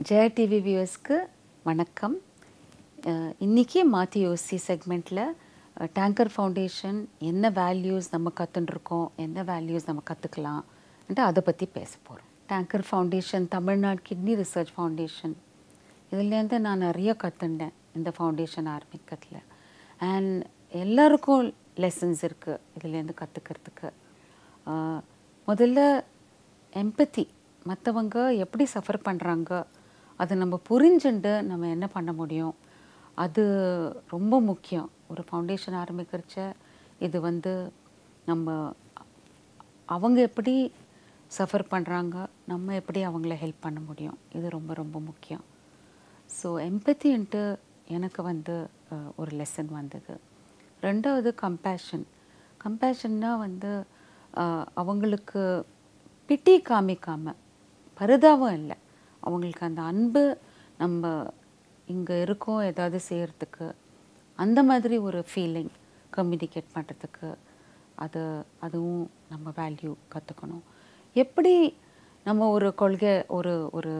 Jaya TV வியூவர்ஸ்க்கு வணக்கம் அஹ் இன்னைக்கு மாற்றி யோசி செக்மெண்ட்டில் டேங்கர் ஃபவுண்டேஷன் என்ன வேல்யூஸ் நம்ம கற்றுட்டுருக்கோம் என்ன வேல்யூஸ் நம்ம கற்றுக்கலாம்ன்ட்டு அதை பற்றி பேச போகிறோம் TANKER foundation Tamil Nadu kidney research foundation இதுலேருந்து நான் நிறைய கற்றுண்டேன் இந்த ஃபவுண்டேஷன் ஆரம்பிக்கிறதுல அண்ட் எல்லாருக்கும் லெசன்ஸ் இருக்குது இதுலேருந்து கற்றுக்கிறதுக்கு முதல்ல எம்பத்தி மற்றவங்க எப்படி சஃபர் பண்ணுறாங்க அதை நம்ம புரிஞ்சுண்டு நம்ம என்ன பண்ண முடியும் அது ரொம்ப முக்கியம் ஒரு ஃபவுண்டேஷன் ஆரம்பிக்கிறச்ச இது வந்து நம்ம அவங்க எப்படி சஃபர் பண்ணுறாங்க நம்ம எப்படி அவங்கள ஹெல்ப் பண்ண முடியும் இது ரொம்ப ரொம்ப முக்கியம் ஸோ எம்பத்தின்ட்டு எனக்கு வந்து அஹ், ஒரு லெசன் வந்தது ரெண்டாவது கம்பேஷன் கம்பேஷன்னா வந்து அஹ், அவங்களுக்கு பிட்டி காமிக்காம பரிதாபம் இல்லை அவங்களுக்கு அந்த அன்பு நம்ம இங்கே இருக்கோம் ஏதாவது செய்கிறதுக்கு அந்த மாதிரி ஒரு ஃபீலிங் கம்யூனிகேட் பண்ணுறதுக்கு அது அதுவும் நம்ம வேல்யூ கற்றுக்கணும் எப்படி நம்ம ஒரு கொள்கை ஒரு ஒரு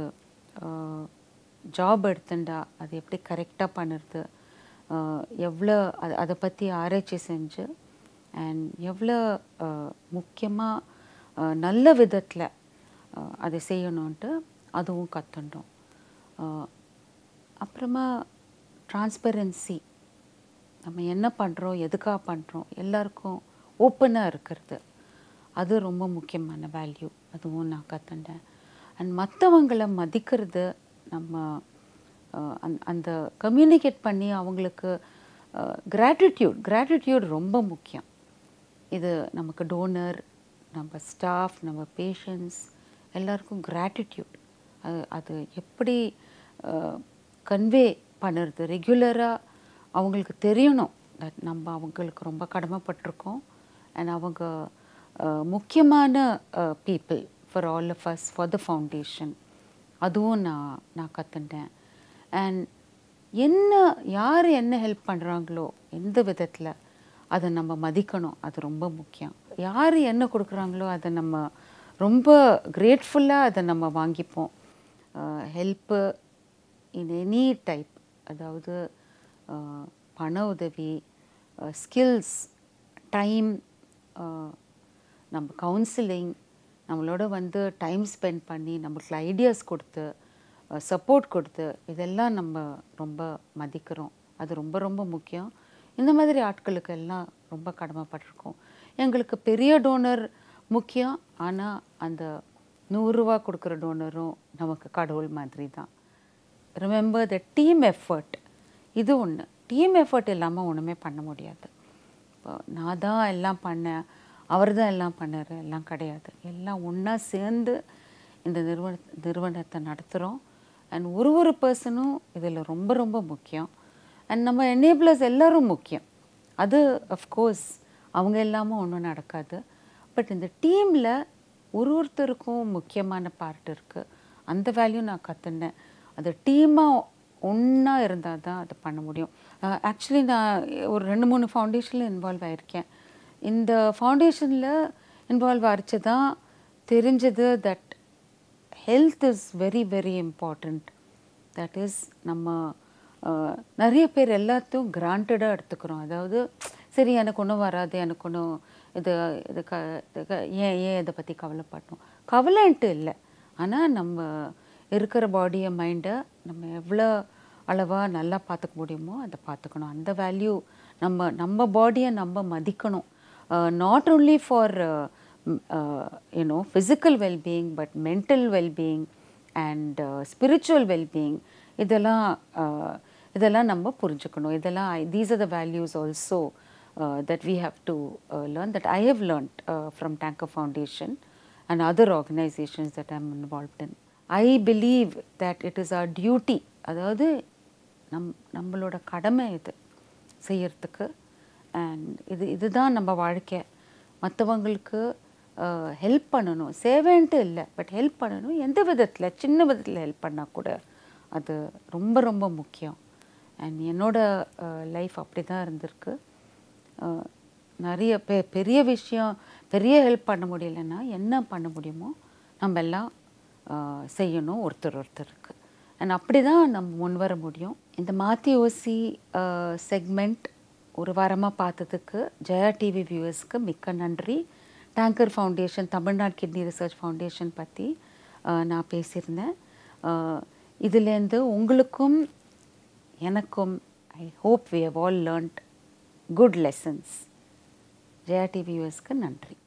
ஜாப் எடுத்துட்டா அது எப்படி கரெக்டாக பண்ணுறது எவ்வளோ அது அதை பற்றி ஆராய்ச்சி செஞ்சு அண்ட் எவ்வளோ முக்கியமாக நல்ல விதத்தில் அதை செய்யணுன்ட்டு அதுவும் கற்றுண்டோம் அப்புறமா டிரான்ஸ்பெரன்சி நம்ம என்ன பண்ணுறோம் எதுக்காக பண்ணுறோம் எல்லாருக்கும் ஓப்பனாக இருக்கிறது அது ரொம்ப முக்கியமான வேல்யூ அதுவும் நான் கற்றுண்டேன் அண்ட் மற்றவங்களை மதிக்கிறது நம்ம அஹ், அந்த- அந்த கம்யூனிகேட் பண்ணி அவங்களுக்கு கிராட்டிடியூட் கிராட்டிடியூட் ரொம்ப முக்கியம் இது நமக்கு டோனர் நம்ம ஸ்டாஃப் நம்ம பேஷண்ட்ஸ் எல்லாருக்கும் கிராட்டிடியூட் அது அது எப்படி கன்வே பண்ணுறது ரெகுலராக அவங்களுக்கு தெரியணும் that நம்ம அவங்களுக்கு ரொம்ப கடமைப்பட்டிருக்கோம் அண்ட் அவங்க அஹ், முக்கியமான people for all of us for the foundation அதுவும் நான் நான் கற்றுட்டேன் அண்ட் என்ன யார் என்ன ஹெல்ப் பண்ணுறாங்களோ எந்த விதத்தில் அதை நம்ம மதிக்கணும் அது ரொம்ப முக்கியம் யார் என்ன கொடுக்குறாங்களோ அதை நம்ம ரொம்ப கிரேட்ஃபுல்லாக அதை நம்ம வாங்கிப்போம் ஹெல்ப்பு இன் எனி டைப் அதாவது அஹ், பண உதவி ஸ்கில்ஸ் டைம் நம்ம கவுன்சிலிங் நம்மளோட வந்து டைம் ஸ்பெண்ட் பண்ணி நம்மளுக்கு ஐடியாஸ் கொடுத்து சப்போர்ட் கொடுத்து இதெல்லாம் நம்ம ரொம்ப மதிக்கிறோம் அது ரொம்ப ரொம்ப முக்கியம் இந்த மாதிரி ஆட்களுக்கு எல்லாம் ரொம்ப கடமைப்பட்டிருக்கோம் எங்களுக்கு பெரிய டோனர் முக்கியம் ஆனால் அந்த நூறுரூவா கொடுக்குற டோனரும் நமக்கு கடவுள் மாதிரி தான் ரிமெம்பர் த டீம் எஃபர்ட் இது ஒன்று டீம் எஃபர்ட் இல்லாமல் ஒன்றுமே பண்ண முடியாது இப்போ நான் தான் எல்லாம் பண்ணேன் அவர் தான் எல்லாம் பண்ணார் எல்லாம் கிடையாது எல்லாம் ஒன்றா சேர்ந்து இந்த நிறுவன நிறுவனத்தை நடத்துகிறோம் அண்ட் ஒரு ஒரு பர்சனும் இதில் ரொம்ப ரொம்ப முக்கியம் அண்ட் நம்ம எனேபிளர்ஸ் எல்லாரும் முக்கியம் அது அஃப்கோர்ஸ் அவங்க இல்லாமல் ஒன்றும் நடக்காது பட் இந்த டீமில் ஒரு ஒருத்தருக்கும் முக்கியமான பார்ட் இருக்குது அந்த வேல்யூ நான் கற்றுனேன் அது டீமாக ஒன்றா இருந்தால் தான் அதை பண்ண முடியும் ஆக்சுவலி நான் ஒரு ரெண்டு மூணு ஃபவுண்டேஷனில் இன்வால்வ் ஆயிருக்கேன் இந்த ஃபவுண்டேஷனில் இன்வால்வ் ஆச்சு தான் தெரிஞ்சது that health is very very important that is நம்ம அஹ், நிறைய பேர் எல்லாத்தையும் கிராண்டடாக எடுத்துக்கிறோம் அதாவது சரி எனக்கு ஒன்றும் வராது எனக்கு ஒன்றும் இது இது க இது க- ஏன் ஏன் இதை பற்றி கவலைப்படணும் கவலைன்ட்டு இல்லை ஆனால் நம்ம இருக்கிற பாடியை மைண்டை நம்ம எவ்வளோ அளவாக நல்லா பார்த்துக்க முடியுமோ அதை பார்த்துக்கணும் அந்த வேல்யூ நம்ம நம்ம பாடியை நம்ம மதிக்கணும் not only for you know physical wellbeing but mental wellbeing and spiritual wellbeing இதெல்லாம் uh, இதெல்லாம் நம்ம புரிஞ்சுக்கணும் இதெல்லாம் these are the values also that we have to learn that I have learned from TANKER foundation and other organizations that I'm involved in. I believe that it is our duty அதாவது நம் நம்மளோட கடமை இது செய்யறதுக்கு அண்ட் இது இதுதான் நம்ம வாழ்க்கை மற்றவங்களுக்கு ஹெல்ப் பண்ணணும் சேவைன்ட்டு இல்லை பட் ஹெல்ப் பண்ணணும் எந்த விதத்தில் சின்ன விதத்தில் ஹெல்ப் பண்ணால் கூட அது ரொம்ப ரொம்ப முக்கியம் அண்ட் என்னோட லைஃப் அப்படி தான் இருந்திருக்கு அஹ், நிறைய பெ பெரிய விஷயம் பெரிய ஹெல்ப் பண்ண முடியலன்னா என்ன பண்ண முடியுமோ நம்ம எல்லாம் அஹ், செய்யணும் ஒருத்தர் ஒருத்தருக்கு அண்ட் அப்படி தான் நம்ம முன் வர முடியும் இந்த மாற்றி ஓசி செக்மெண்ட் ஒரு வாரமாக பார்த்ததுக்கு ஜெயா டிவி வியூவர்ஸ்க்கு மிக்க நன்றி TANKER foundation Tamil Nadu kidney research foundation பற்றி நான் பேசியிருந்தேன் அஹ், இதுலேருந்து உங்களுக்கும் எனக்கும் I hope we have all learned good lessons Jaya TV வியூவர்ஸ்க்கு நன்றி